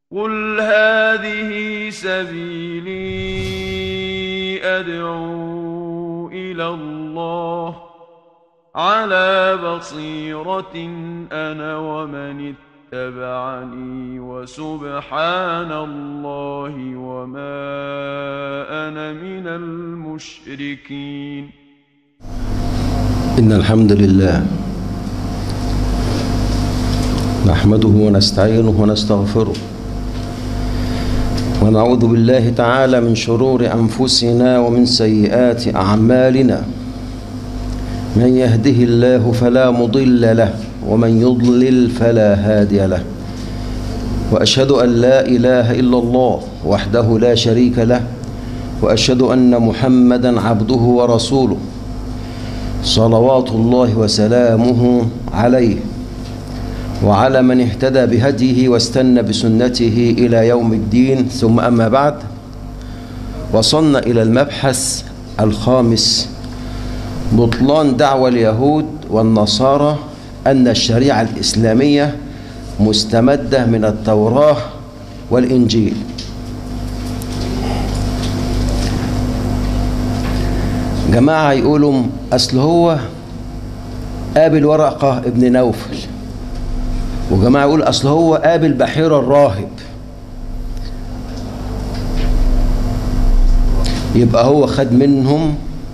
قل هذه سبيلي أدعو إلى الله على بصيرة أنا ومن اتبعني وسبحان الله وما أنا من المشركين إن الحمد لله نحمده ونستعينه ونستغفره ونعوذ بالله تعالى من شرور أنفسنا ومن سيئات أعمالنا من يهده الله فلا مضل له ومن يضلل فلا هادي له وأشهد أن لا إله إلا الله وحده لا شريك له وأشهد أن محمدا عبده ورسوله صلوات الله وسلامه عليه وعلى من اهتدى بهديه واستنى بسنته إلى يوم الدين ثم أما بعد وصلنا إلى المبحث الخامس بطلان دعوى اليهود والنصارى أن الشريعة الإسلامية مستمدة من التوراة والإنجيل جماعة يقولوا أصل هو قابل ورقة ابن نوفل وجماعة يقول أصل هو قابل بحيرة الراهب يبقى هو خد منهم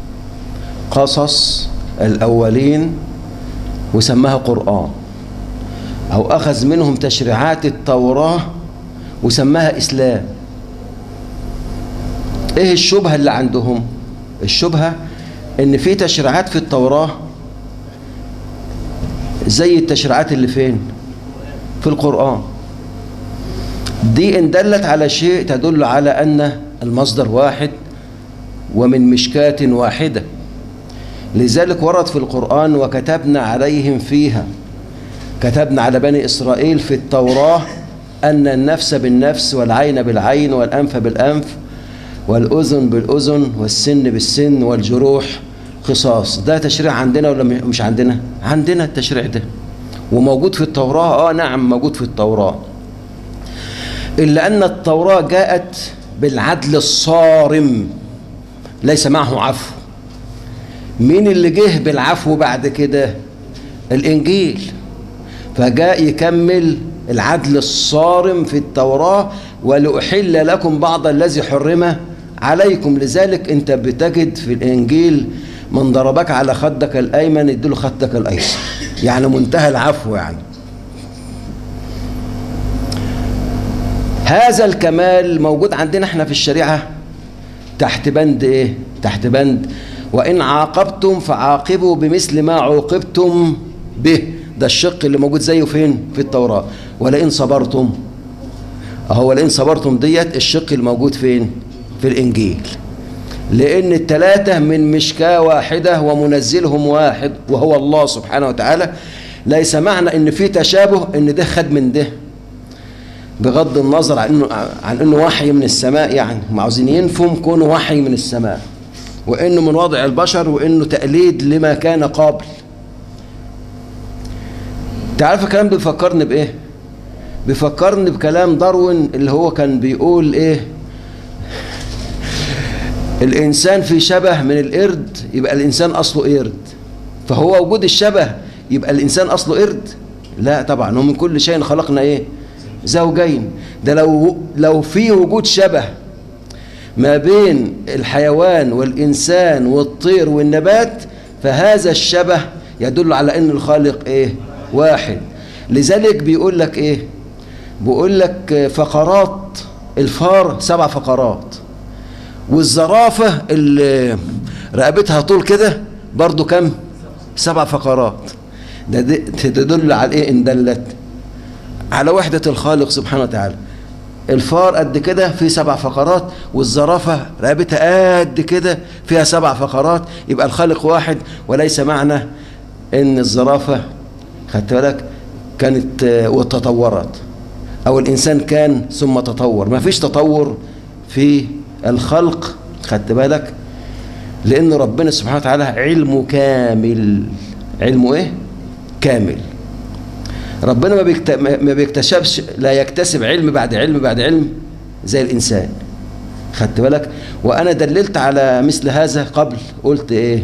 قصص الأولين وسماها قرآن أو أخذ منهم تشريعات التوراة وسماها إسلام إيه الشبهة اللي عندهم الشبهة إن في تشريعات في التوراة زي التشريعات اللي فين في القرآن دي إن دلت على شيء تدل على أن المصدر واحد ومن مشكاة واحدة لذلك ورد في القرآن وكتبنا عليهم فيها كتبنا على بني إسرائيل في التوراة أن النفس بالنفس والعين بالعين والأنف بالأنف والأذن بالأذن والسن بالسن والجروح قصاص ده تشريع عندنا ولا مش عندنا عندنا التشريع ده وموجود في التوراة اه نعم موجود في التوراة إلا أن التوراة جاءت بالعدل الصارم ليس معه عفو مين اللي جه بالعفو بعد كده الإنجيل فجاء يكمل العدل الصارم في التوراة ولأحل لكم بعض الذي حرم عليكم لذلك انت بتجد في الإنجيل من ضربك على خدك الأيمن يديله خدك الأيسر يعني منتهى العفو يعني هذا الكمال موجود عندنا احنا في الشريعة تحت بند ايه تحت بند وإن عاقبتم فعاقبوا بمثل ما عوقبتم به ده الشق اللي موجود زيه فين في التوراة ولئن صبرتم اهو ولئن صبرتم ديت الشق الموجود فين في الإنجيل لأن الثلاثة من مشكاة واحدة ومنزلهم واحد وهو الله سبحانه وتعالى ليس معنى ان في تشابه ان ده خد من ده بغض النظر عن انه عن انه وحي من السماء يعني هم عاوزين ينفوا كونه وحي من السماء وانه من وضع البشر وانه تقليد لما كان قبل تعرف الكلام ده بيفكرني بايه بيفكرني بكلام داروين اللي هو كان بيقول ايه الإنسان في شبه من القرد يبقى الإنسان أصله قرد فهو وجود الشبه يبقى الإنسان أصله قرد لا طبعا ومن كل شيء خلقنا إيه زوجين ده لو لو في وجود شبه ما بين الحيوان والإنسان والطير والنبات فهذا الشبه يدل على أن الخالق إيه واحد لذلك بيقول لك إيه بيقول لك فقرات الفار سبع فقرات والزرافة اللي رقبتها طول كده برضو كم سبع فقرات ده تدل على ايه ان دلت على وحدة الخالق سبحانه وتعالى الفار قد كده فيه سبع فقرات والزرافة رقبتها قد كده فيها سبع فقرات يبقى الخالق واحد وليس معنى ان الزرافة خدت بالك كانت وتطورت او الانسان كان ثم تطور ما فيش تطور في الخلق خدت بالك لان ربنا سبحانه وتعالى علمه كامل علمه ايه كامل ربنا ما, بيكت... ما بيكتشفش لا يكتسب علم بعد علم بعد علم زي الإنسان خدت بالك وأنا دللت على مثل هذا قبل قلت إيه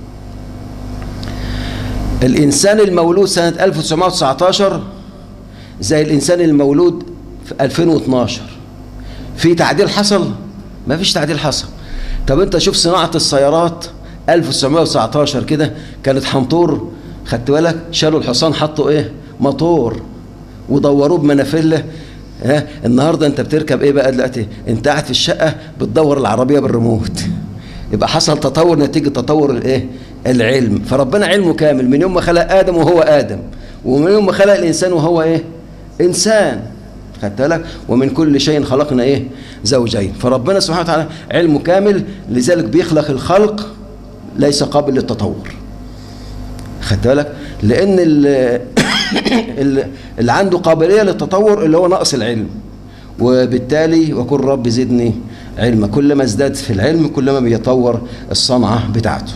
الإنسان المولود سنة 1919 زي الإنسان المولود في 2012 في تعديل حصل؟ ما فيش تعديل حصل طب أنت شوف صناعة السيارات 1919 كده كانت حنطور خدت بالك شالوا الحصان حطوا إيه؟ موتور ودوروه بمنافله ها النهارده انت بتركب ايه بقى دلوقتي انت قاعد في الشقه بتدور العربيه بالريموت يبقى حصل تطور نتيجه تطور الايه العلم فربنا علمه كامل من يوم ما خلق ادم وهو ادم ومن يوم ما خلق الانسان وهو ايه انسان خدت بالك ومن كل شيء خلقنا ايه زوجين فربنا سبحانه وتعالى علمه كامل لذلك بيخلق الخلق ليس قابل للتطور خدت بالك لان اللي عنده قابليه للتطور اللي هو نقص العلم وبالتالي وكل رب زدني علما كلما ازداد في العلم كلما بيطور الصنعه بتاعته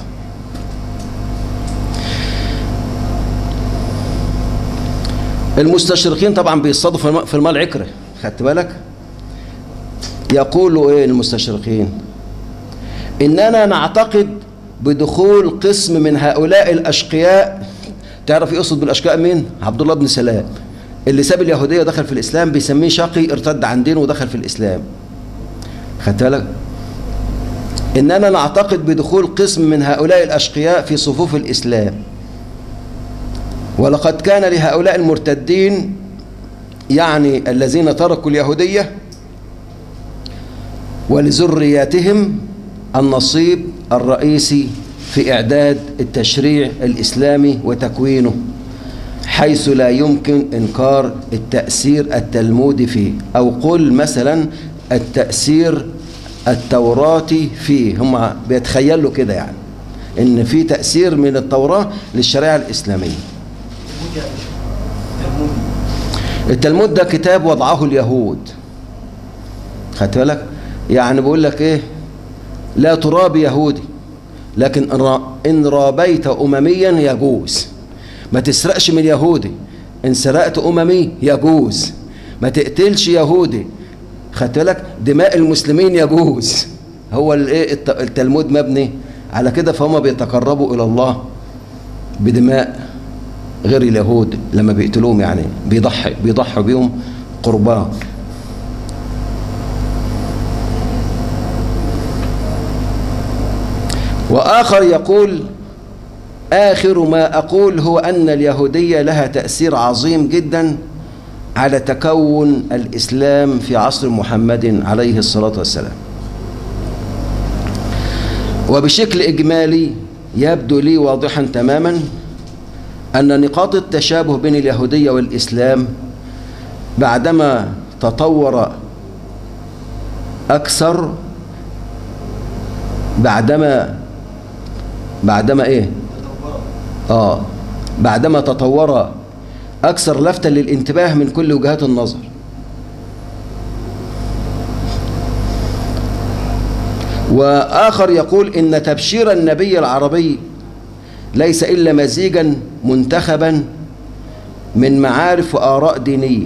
المستشرقين طبعا بيصطادوا في الماء العكره خدت بالك يقولوا ايه المستشرقين اننا نعتقد بدخول قسم من هؤلاء الاشقياء تعرف يقصد بالاشقاء مين عبد الله بن سلام اللي ساب اليهوديه ودخل في الاسلام بيسميه شقي ارتد عن دينه ودخل في الاسلام خدت بالك اننا نعتقد بدخول قسم من هؤلاء الاشقياء في صفوف الاسلام ولقد كان لهؤلاء المرتدين يعني الذين تركوا اليهوديه ولذرياتهم النصيب الرئيسي في إعداد التشريع الإسلامي وتكوينه حيث لا يمكن إنكار التأثير التلمودي فيه أو قل مثلا التأثير التوراتي فيه هم بيتخيلوا كده يعني إن في تأثير من التوراة للشريعة الإسلامية التلمود ده كتاب وضعه اليهود خدت بالك يعني بقول لك ايه لا تراب يهودي لكن إن رابيت أمميا يجوز ما تسرقش من يهودي إن سرقت أممي يجوز ما تقتلش يهودي خدت بالك دماء المسلمين يجوز هو الايه التلمود مبني على كده فهم بيتقربوا الى الله بدماء غير اليهود لما بيقتلوهم يعني بيضحي بيضحوا بيهم قربان وآخر يقول آخر ما أقول هو أن اليهودية لها تأثير عظيم جدا على تكون الإسلام في عصر محمد عليه الصلاة والسلام وبشكل إجمالي يبدو لي واضحا تماما أن نقاط التشابه بين اليهودية والإسلام بعدما تطور أكثر بعدما بعدما ايه اه بعدما تطور اكثر لفتا للانتباه من كل وجهات النظر واخر يقول ان تبشير النبي العربي ليس الا مزيجا منتخبا من معارف واراء دينيه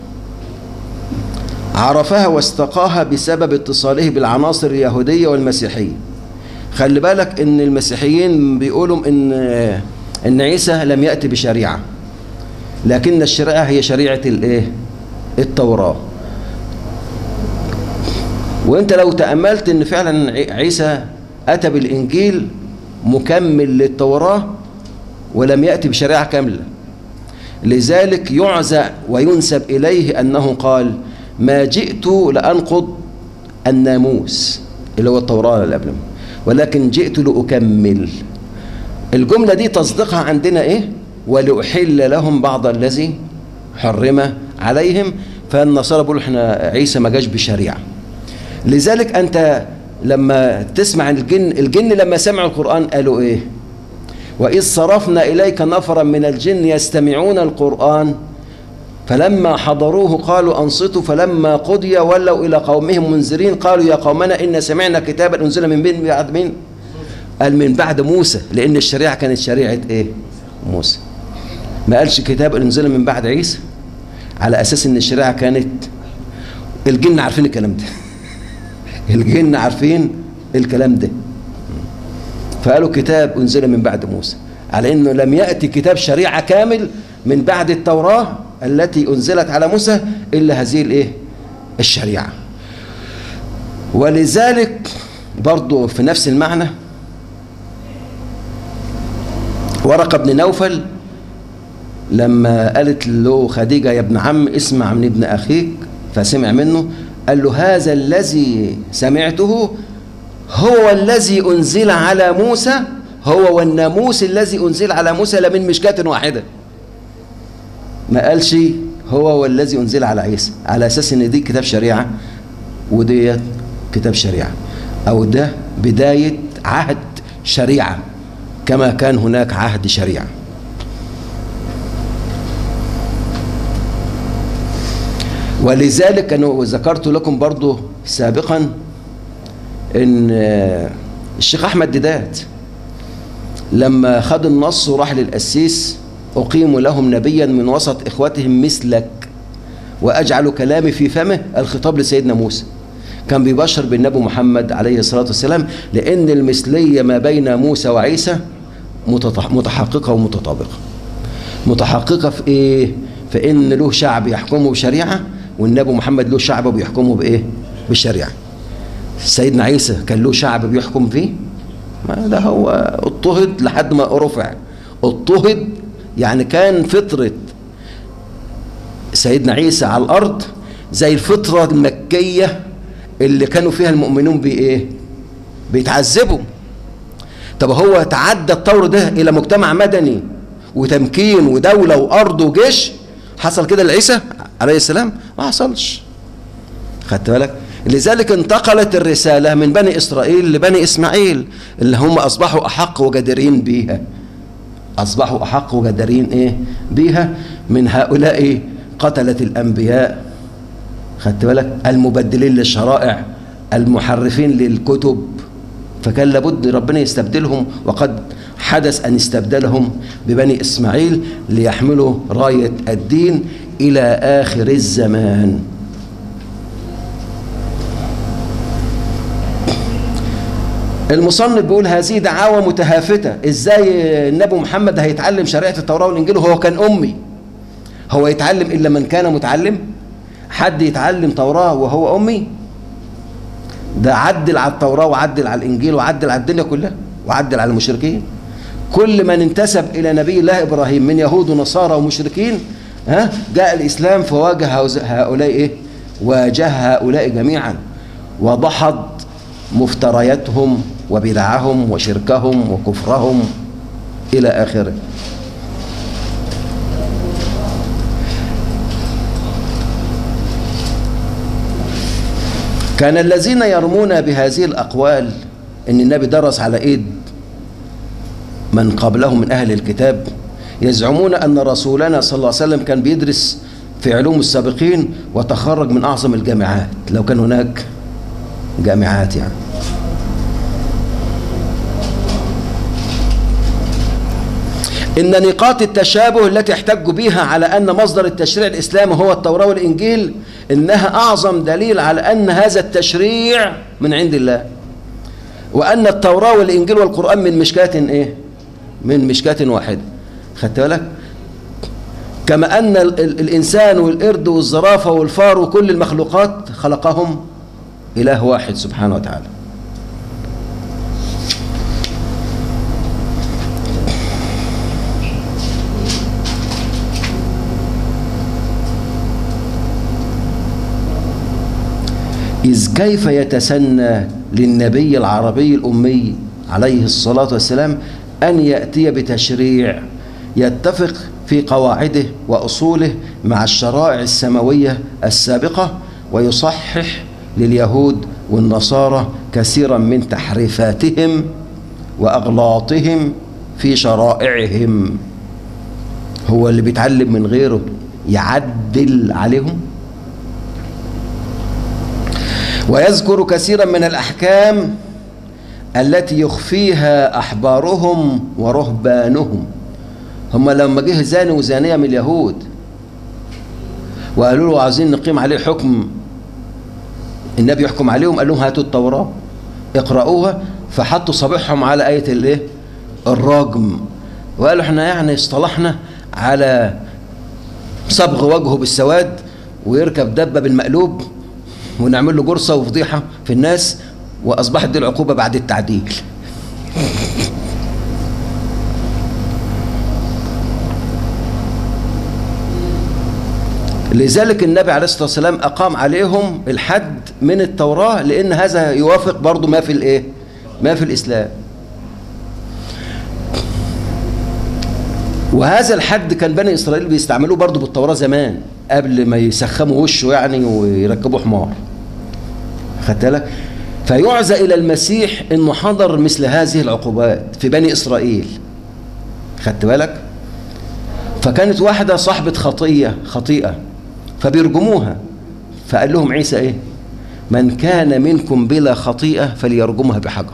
عرفها واستقاها بسبب اتصاله بالعناصر اليهوديه والمسيحيه خلي بالك ان المسيحيين بيقولوا ان ان عيسى لم ياتي بشريعه لكن الشريعه هي شريعه الايه التوراه وانت لو تاملت ان فعلا عيسى اتى بالانجيل مكمل للتوراه ولم ياتي بشريعه كامله لذلك يعزى وينسب اليه انه قال ما جئت لانقض الناموس اللي هو التوراه اللي قبل ولكن جئت لأكمل الجملة دي تصديقها عندنا إيه ولأحل لهم بعض الذي حرم عليهم فالنصارى بيقولوا احنا عيسى ما جاش بشريعة لذلك أنت لما تسمع الجن الجن لما سمعوا القرآن قالوا إيه وإذ صرفنا إليك نفرا من الجن يستمعون القرآن فلما حضروه قالوا أنصتوا فلما قضي ولوا إلى قومهم منذرين قالوا يا قومنا إن سمعنا كتابا أنزل من بين بعد مين قال من بعد موسى لأن الشريعة كانت شريعة إيه موسى ما قالش كتاب انزل من بعد عيسى على اساس ان الشريعه كانت الجن عارفين الكلام ده الجن عارفين الكلام ده فقالوا كتاب انزل من بعد موسى على انه لم ياتي كتاب شريعه كامل من بعد التوراه التي انزلت على موسى الا هذه الايه الشريعه ولذلك برضو في نفس المعنى ورقه بن نوفل لما قالت له خديجه يا ابن عم اسمع من ابن اخيك فسمع منه قال له هذا الذي سمعته هو الذي انزل على موسى هو والناموس الذي انزل على موسى لمن مشكاه واحده ما قالش هو والذي انزل على عيسى على اساس ان دي كتاب شريعه وديت كتاب شريعه او ده بدايه عهد شريعه كما كان هناك عهد شريعه ولذلك أنا ذكرت لكم برضو سابقا ان الشيخ احمد ديدات لما خد النص وراح للقسيس اقيم لهم نبيا من وسط اخوتهم مثلك واجعل كلامي في فمه الخطاب لسيدنا موسى كان بيبشر بالنبي محمد عليه الصلاه والسلام لان المثليه ما بين موسى وعيسى متحققه ومتطابقه متحققه في ايه في ان له شعب يحكمه بشريعه والنبي محمد له شعب بيحكمه بايه بالشريعه سيدنا عيسى كان له شعب بيحكم فيه ما ده هو اضطهد لحد ما رفع اضطهد يعني كان فطرة سيدنا عيسى على الأرض زي الفطرة المكية اللي كانوا فيها المؤمنون بإيه بيتعذبوا طب هو تعدى الطور ده إلى مجتمع مدني وتمكين ودولة وأرض وجيش حصل كده لعيسى عليه السلام ما حصلش خدت بالك لذلك انتقلت الرسالة من بني إسرائيل لبني إسماعيل اللي هم أصبحوا أحق وجديرين بيها أصبحوا أحق وجديرين إيه بيها من هؤلاء قتلة الأنبياء خدت بالك المبدلين للشرائع المحرفين للكتب فكان لابد ربنا يستبدلهم وقد حدث أن استبدلهم ببني إسماعيل ليحملوا راية الدين إلى آخر الزمان المصنف بيقول هذه دعاوى متهافتة ازاي النبي محمد هيتعلم شريعة التوراة والإنجيل وهو كان أمي هو يتعلم إلا من كان متعلم حد يتعلم توراة وهو أمي ده عدل على التوراة وعدل على الإنجيل وعدل على الدنيا كلها وعدل على المشركين كل من انتسب إلى نبي الله إبراهيم من يهود ونصارى ومشركين ها جاء الإسلام فواجه هؤلاء إيه واجه هؤلاء جميعا وضحض مفترياتهم وبدعهم وشركهم وكفرهم إلى آخره كان الذين يرمون بهذه الأقوال أن النبي درس على إيد من قبله من أهل الكتاب يزعمون أن رسولنا صلى الله عليه وسلم كان بيدرس في علوم السابقين وتخرج من أعظم الجامعات لو كان هناك جامعات يعني إن نقاط التشابه التي احتجوا بها على أن مصدر التشريع الإسلامي هو التوراة والإنجيل إنها أعظم دليل على أن هذا التشريع من عند الله وأن التوراة والإنجيل والقرآن من مشكاة إيه؟ من مشكاة واحدة خدت بالك؟ كما أن الإنسان والقرد والزرافة والفار وكل المخلوقات خلقهم إله واحد سبحانه وتعالى إذ كيف يتسنى للنبي العربي الأمي عليه الصلاة والسلام أن يأتي بتشريع يتفق في قواعده وأصوله مع الشرائع السماوية السابقة ويصحح لليهود والنصارى كثيرا من تحريفاتهم وأغلاطهم في شرائعهم هو اللي بيتعلم من غيره يعدل عليهم ويذكر كثيرا من الأحكام التي يخفيها أحبارهم ورهبانهم هم لما جه زاني وزانية من اليهود وقالوا له عايزين نقيم عليه حكم النبي يحكم عليهم قال لهم هاتوا التوراة اقرأوها فحطوا صابعهم على آية الايه الرجم وقالوا احنا يعني اصطلحنا على صبغ وجهه بالسواد ويركب دبة بالمقلوب ونعمل له جرصة وفضيحة في الناس وأصبحت دي العقوبة بعد التعديل لذلك النبي عليه الصلاة والسلام أقام عليهم الحد من التوراة لأن هذا يوافق برضو ما في الإيه؟ ما في الإسلام وهذا الحد كان بني إسرائيل بيستعملوه برضو بالتوراة زمان قبل ما يسخموا وشه يعني ويركبوا حمار خدت بالك فيعزى إلى المسيح إنه حضر مثل هذه العقوبات في بني إسرائيل خدت بالك فكانت واحدة صاحبة خطية خطيئة فبيرجموها فقال لهم عيسى ايه من كان منكم بلا خطيئة فليرجمها بحجر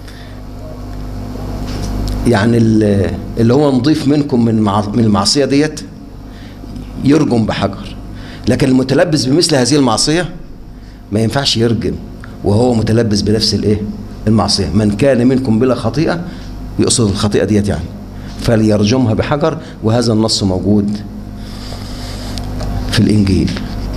يعني اللي هو نضيف منكم من من المعصية ديت يرجم بحجر لكن المتلبس بمثل هذه المعصية ما ينفعش يرجم وهو متلبس بنفس الايه المعصية من كان منكم بلا خطيئة يقصد الخطيئة ديت يعني فليرجمها بحجر وهذا النص موجود في الإنجيل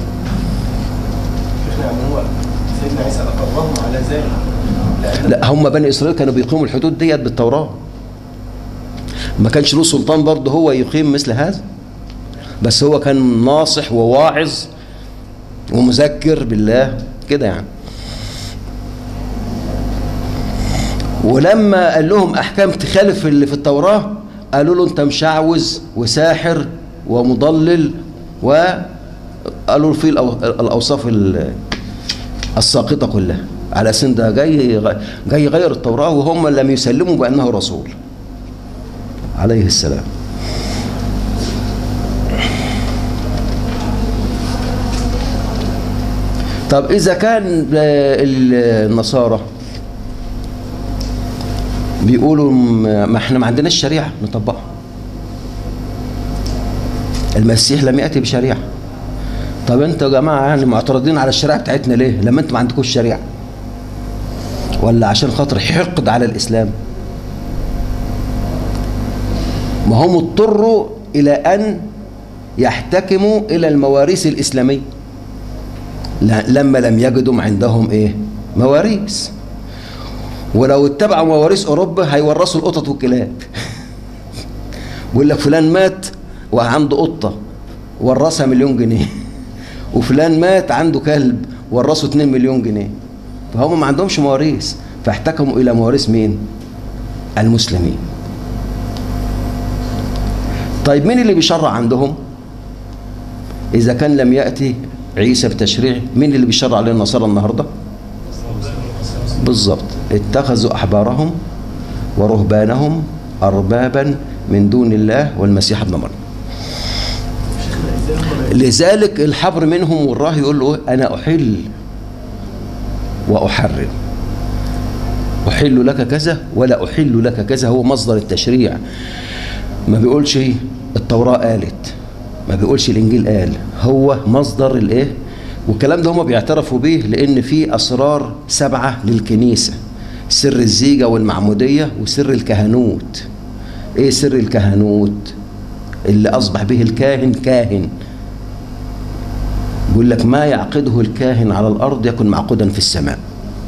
يعني هو سيدنا عيسى أقرهم على ذلك لأن لا هم بني إسرائيل كانوا بيقيموا الحدود ديت بالتوراة ما كانش له سلطان برضه هو يقيم مثل هذا بس هو كان ناصح وواعظ ومذكر بالله كده يعني ولما قال لهم احكام تخالف اللي في التوراه قالوا له انت مشعوذ وساحر ومضلل وقالوا له في الأو- الاوصاف ال- الساقطه كلها على سن ده جاي جاي يغير التوراه وهم لم يسلموا بانه رسول عليه السلام طب اذا كان النصارى بيقولوا ما احنا ما عندناش شريعه نطبقها المسيح لم ياتي بشريعه طب انتوا يا جماعه يعني معترضين على الشريعه بتاعتنا ليه لما انتوا ما عندكوش شريعه ولا عشان خاطر حقد على الاسلام ما هم اضطروا الى ان يحتكموا الى المواريث الاسلاميه ل- لما لم يجدوا عندهم ايه مواريث ولو اتبعوا مواريث اوروبا هيورثوا القطط والكلاب بيقول لك فلان مات وعنده قطه ورثها مليون جنيه وفلان مات عنده كلب ورثه 2 مليون جنيه فهم ما عندهمش مواريث فاحتكموا الى مواريث مين المسلمين طيب مين اللي بيشرع عندهم اذا كان لم ياتي عيسى بتشريع مين اللي بيشرع عليه النصارى النهارده بالظبط اتخذوا احبارهم ورهبانهم اربابا من دون الله والمسيح ابن مريم لذلك الحبر منهم والراه يقول له انا احل واحرم احل لك كذا ولا احل لك كذا هو مصدر التشريع ما بيقولش التوراه قالت ما بيقولش الانجيل قال هو مصدر الايه والكلام ده هم بيعترفوا بيه لان في اسرار سبعه للكنيسه سر الزيجه والمعموديه وسر الكهنوت ايه سر الكهنوت اللي اصبح به الكاهن كاهن بيقول لك ما يعقده الكاهن على الارض يكن معقودا في السماء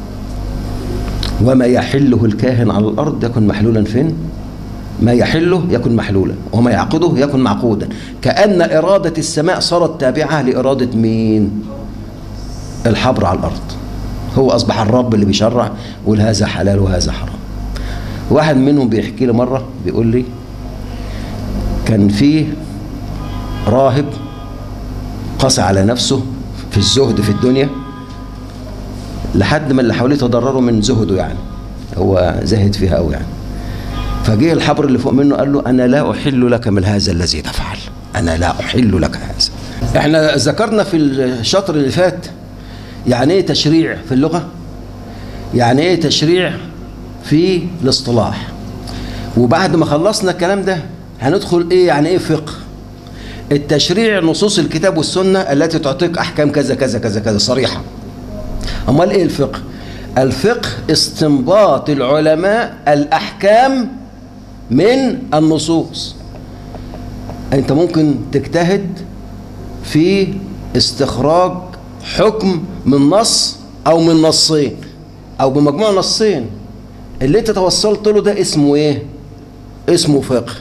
وما يحله الكاهن على الارض يكن محلولا فين ما يحله يكن محلولا وما يعقده يكن معقودا كأن إرادة السماء صارت تابعة لإرادة مين الحبر على الأرض هو أصبح الرب اللي بيشرع يقول هذا حلال وهذا حرام واحد منهم بيحكي لي مرة بيقول لي كان فيه راهب قسى على نفسه في الزهد في الدنيا لحد ما اللي حواليه تضرروا من زهده يعني هو زاهد فيها قوي يعني فجه الحبر اللي فوق منه قال له انا لا احل لك من هذا الذي تفعل انا لا احل لك هذا احنا ذكرنا في الشطر اللي فات يعني ايه تشريع في اللغه يعني ايه تشريع في الاصطلاح وبعد ما خلصنا الكلام ده هندخل ايه يعني ايه فقه التشريع نصوص الكتاب والسنة التي تعطيك أحكام كذا كذا كذا كذا صريحة أمال إيه الفقه الفقه استنباط العلماء الأحكام من النصوص أنت ممكن تجتهد في استخراج حكم من نص أو من نصين أو بمجموع نصين اللي انت توصلت له ده اسمه ايه اسمه فقه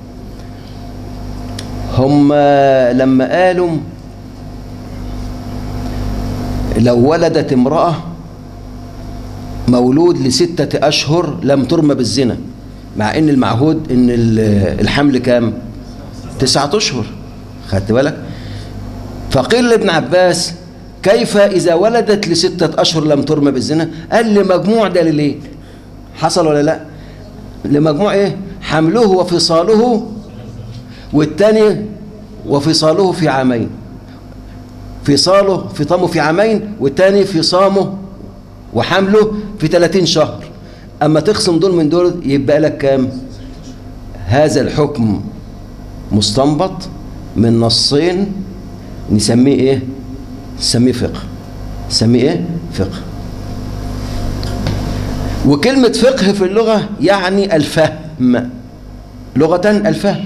هم لما قالوا لو ولدت امرأة مولود لستة أشهر لم ترمى بالزنا مع ان المعهود ان الحمل كام تسعة أشهر خدت بالك فقيل لابن عباس كيف إذا ولدت لستة أشهر لم ترمى بالزنا قال لمجموع دليلين حصل ولا لا لمجموع ايه حمله وفصاله والتاني وفصاله في عامين فصاله فطامه في عامين والتاني فصامه وحمله في 30 شهر اما تخصم دول من دول يبقى لك كام هذا الحكم مستنبط من نصين نسميه ايه نسميه فقه نسميه ايه فقه وكلمة فقه في اللغة يعني الفهم لغة الفهم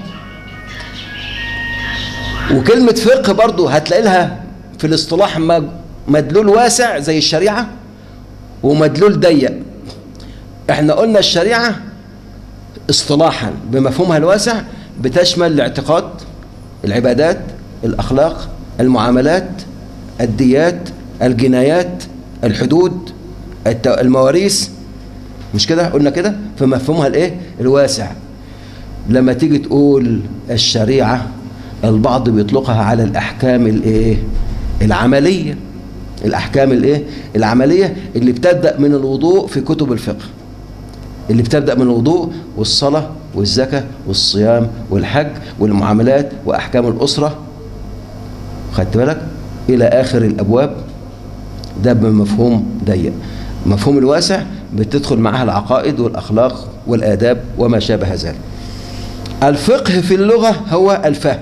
وكلمة فقه برضو هتلاقي لها في الاصطلاح مدلول واسع زي الشريعة ومدلول ضيق احنا قلنا الشريعة اصطلاحا بمفهومها الواسع بتشمل الاعتقاد العبادات الأخلاق المعاملات الديات الجنايات الحدود المواريث مش كده قلنا كده في مفهومها الايه الواسع لما تيجي تقول الشريعة البعض بيطلقها على الأحكام الايه العملية الأحكام الايه العملية اللي بتبدأ من الوضوء في كتب الفقه اللي بتبدأ من الوضوء والصلاة والزكاة والصيام والحج والمعاملات وأحكام الأسرة خدت بالك إلى آخر الأبواب ده بمفهوم ضيق مفهوم الواسع بتدخل معها العقائد والأخلاق والآداب وما شابه ذلك الفقه في اللغة هو الفهم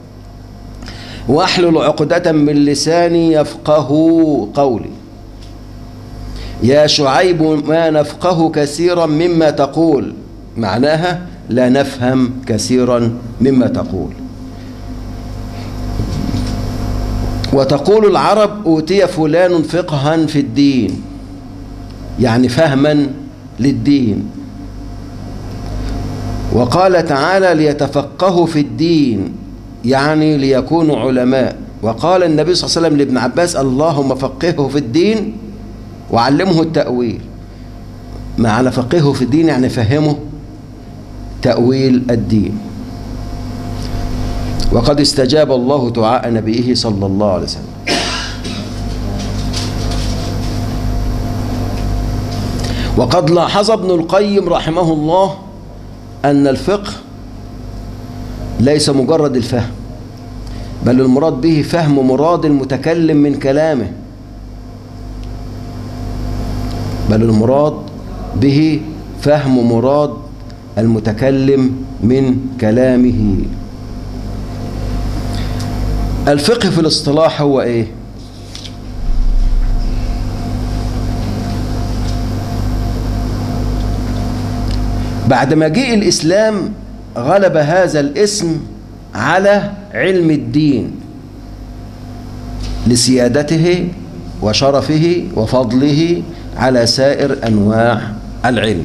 واحلل عقدة من لساني يفقه قولي يا شعيب ما نفقه كثيرا مما تقول معناها لا نفهم كثيرا مما تقول وتقول العرب أوتي فلان فقها في الدين يعني فهما للدين وقال تعالى ليتفقهوا في الدين يعني ليكونوا علماء وقال النبي صلى الله عليه وسلم لابن عباس اللهم فقهه في الدين وعلمه التأويل معنى فقهه في الدين يعني فهمه تأويل الدين وقد استجاب الله دعاء نبيه صلى الله عليه وسلم وقد لاحظ ابن القيم رحمه الله أن الفقه ليس مجرد الفهم بل المراد به فهم مراد المتكلم من كلامه بل المراد به فهم مراد المتكلم من كلامه الفقه في الاصطلاح هو ايه بعد مجيء الإسلام غلب هذا الاسم على علم الدين لسيادته وشرفه وفضله على سائر أنواع العلم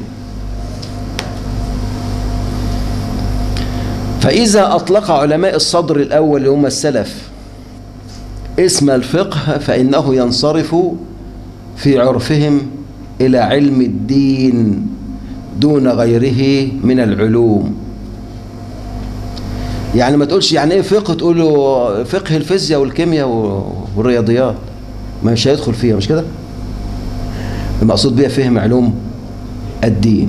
فإذا أطلق علماء الصدر الأول اللي هم السلف اسم الفقه فإنه ينصرف في عرفهم إلى علم الدين دون غيره من العلوم يعني ما تقولش يعني ايه فقه تقول له فقه الفيزياء والكيمياء والرياضيات مش هيدخل فيها مش كده المقصود بها فهم علوم الدين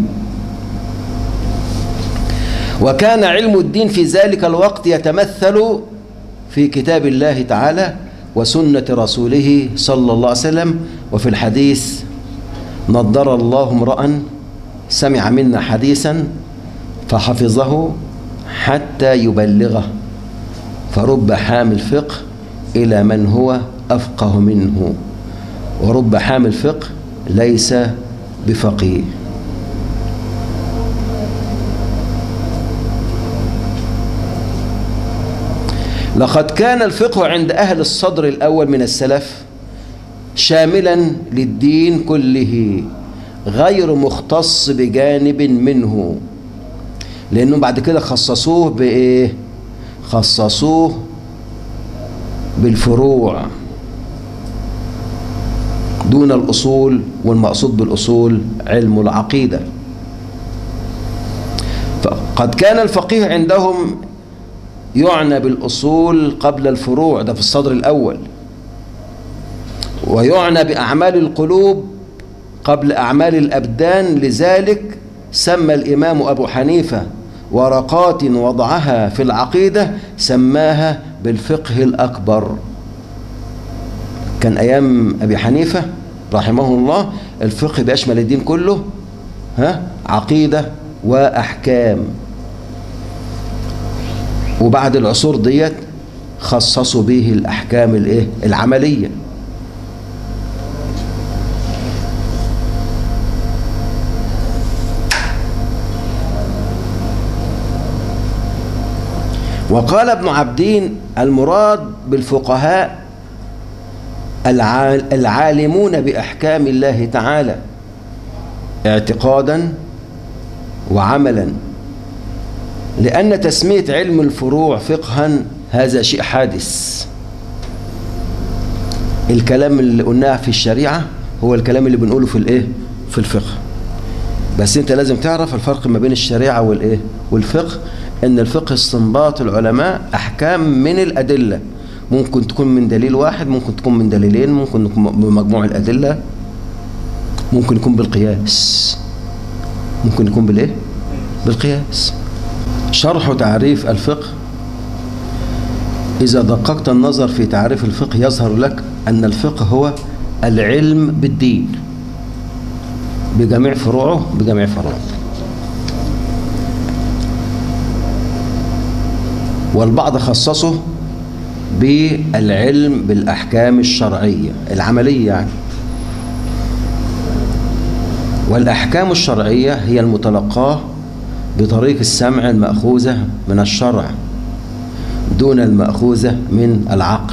وكان علم الدين في ذلك الوقت يتمثل في كتاب الله تعالى وسنة رسوله صلى الله عليه وسلم وفي الحديث نضر الله امرأ سمع منا حديثا فحفظه حتى يبلغه فرب حامل فقه إلى من هو أفقه منه ورب حامل فقه ليس بفقيه لقد كان الفقه عند أهل الصدر الأول من السلف شاملا للدين كله غير مختص بجانب منه لأنهم بعد كده خصصوه بإيه خصصوه بالفروع دون الأصول والمقصود بالأصول علم العقيدة فقد كان الفقيه عندهم يعنى بالأصول قبل الفروع ده في الصدر الأول ويعنى بأعمال القلوب قبل أعمال الأبدان لذلك سمى الإمام أبو حنيفة ورقات وضعها في العقيدة سماها بالفقه الأكبر كان أيام أبي حنيفة رحمه الله الفقه بيشمل الدين كله ها عقيدة وأحكام وبعد العصور ديت خصصوا به الأحكام الإيه العملية وقال ابن عبدين المراد بالفقهاء العالمون بأحكام الله تعالى اعتقادا وعملا لأن تسمية علم الفروع فقها هذا شيء حادث الكلام اللي قلناه في الشريعة هو الكلام اللي بنقوله في الايه في الفقه بس انت لازم تعرف الفرق ما بين الشريعة والايه والفقه ان الفقه استنباط العلماء احكام من الادله ممكن تكون من دليل واحد ممكن تكون من دليلين ممكن تكون بمجموع الادله ممكن يكون بالقياس ممكن يكون بالايه بالقياس شرح تعريف الفقه اذا دققت النظر في تعريف الفقه يظهر لك ان الفقه هو العلم بالدين بجميع فروعه بجميع فروعه والبعض خصصه بالعلم بالأحكام الشرعية العملية يعني والأحكام الشرعية هي المتلقاة بطريق السمع المأخوذة من الشرع دون المأخوذة من العقل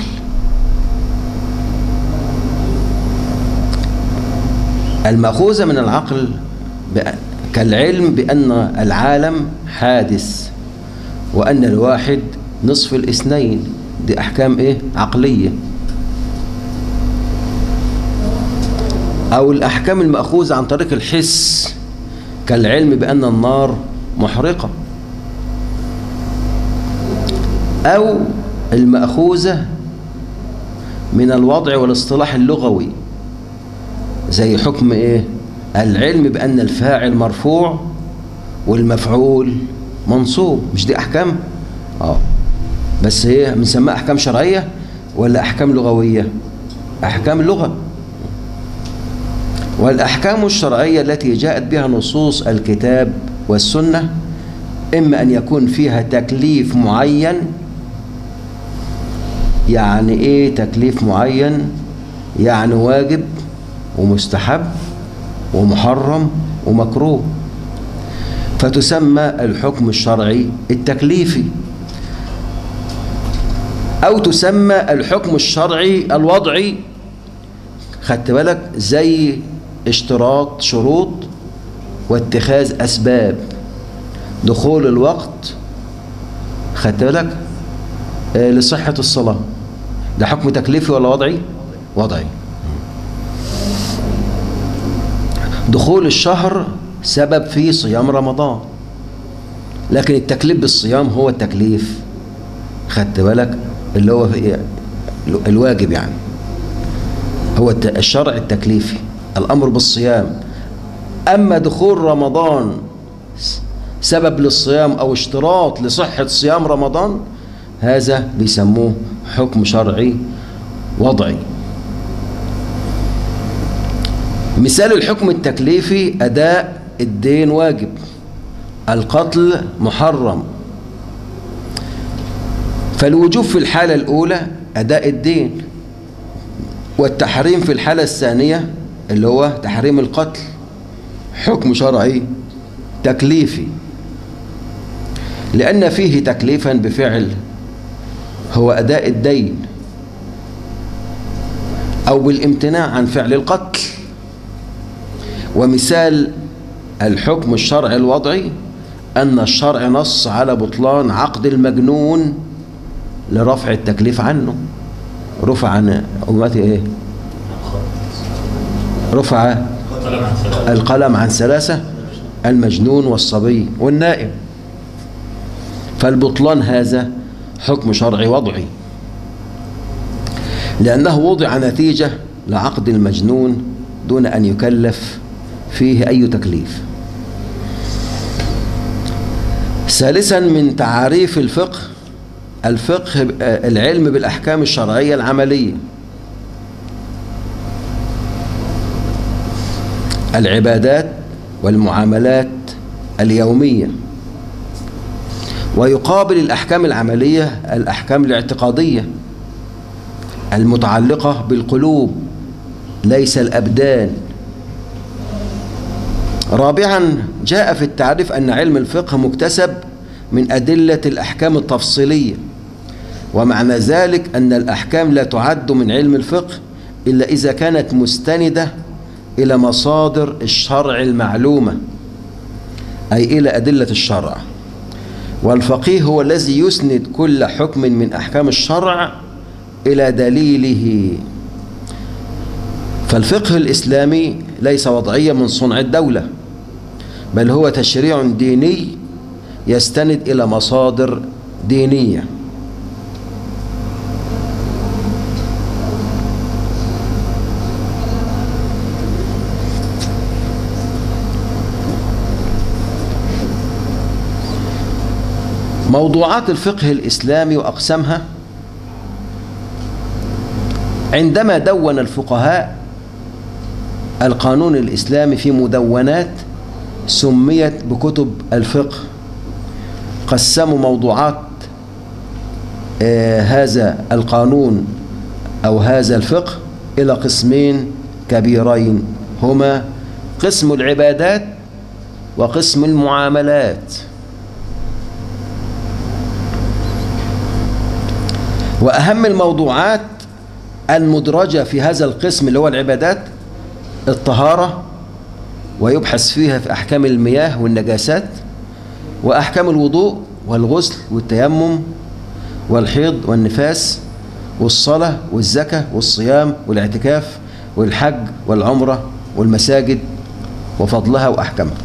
المأخوذة من العقل كالعلم بأن العالم حادث وأن الواحد نصف الاثنين دي أحكام إيه؟ عقلية أو الأحكام المأخوذة عن طريق الحس كالعلم بأن النار محرقة أو المأخوذة من الوضع والاصطلاح اللغوي زي حكم إيه؟ العلم بأن الفاعل مرفوع والمفعول منصوب مش دي احكام اه بس هي بنسميها احكام شرعيه ولا احكام لغويه احكام لغه والاحكام الشرعيه التي جاءت بها نصوص الكتاب والسنه اما ان يكون فيها تكليف معين يعني ايه تكليف معين يعني واجب ومستحب ومحرم ومكروه فتسمى الحكم الشرعي التكليفي أو تسمى الحكم الشرعي الوضعي خدت بالك زي اشتراط شروط واتخاذ أسباب دخول الوقت خدت بالك آه لصحة الصلاة ده حكم تكليفي ولا وضعي وضعي دخول الشهر سبب في صيام رمضان لكن التكليف بالصيام هو التكليف خدت بالك اللي هو في الواجب يعني هو الشرع التكليفي الأمر بالصيام أما دخول رمضان سبب للصيام أو اشتراط لصحة صيام رمضان هذا بيسموه حكم شرعي وضعي مثال الحكم التكليفي أداء الدين واجب القتل محرم فالوجوب في الحالة الأولى أداء الدين والتحريم في الحالة الثانية اللي هو تحريم القتل حكم شرعي تكليفي لأن فيه تكليفا بفعل هو أداء الدين أو بالامتناع عن فعل القتل ومثال الحكم الشرعي الوضعي أن الشرع نص على بطلان عقد المجنون لرفع التكليف عنه رفع عن أمتي إيه رفع القلم عن ثلاثة المجنون والصبي والنائم فالبطلان هذا حكم شرعي وضعي لأنه وضع نتيجة لعقد المجنون دون أن يكلف فيه أي تكليف ثالثا من تعاريف الفقه الفقه العلم بالأحكام الشرعية العملية العبادات والمعاملات اليومية ويقابل الأحكام العملية الأحكام الاعتقادية المتعلقة بالقلوب ليس الأبدان رابعا جاء في التعريف أن علم الفقه مكتسب من أدلة الأحكام التفصيلية ومعنى ذلك أن الأحكام لا تعد من علم الفقه إلا إذا كانت مستندة إلى مصادر الشرع المعلومة أي إلى أدلة الشرع والفقيه هو الذي يسند كل حكم من أحكام الشرع إلى دليله فالفقه الإسلامي ليس وضعية من صنع الدولة بل هو تشريع ديني يستند إلى مصادر دينية موضوعات الفقه الإسلامي وأقسامها عندما دون الفقهاء القانون الإسلامي في مدونات سميت بكتب الفقه قسموا موضوعات آه هذا القانون أو هذا الفقه إلى قسمين كبيرين هما قسم العبادات وقسم المعاملات وأهم الموضوعات المدرجة في هذا القسم اللي هو العبادات الطهارة ويبحث فيها في أحكام المياه والنجاسات وأحكام الوضوء والغسل والتيمم والحيض والنفاس والصلاة والزكاة والصيام والاعتكاف والحج والعمرة والمساجد وفضلها وأحكامها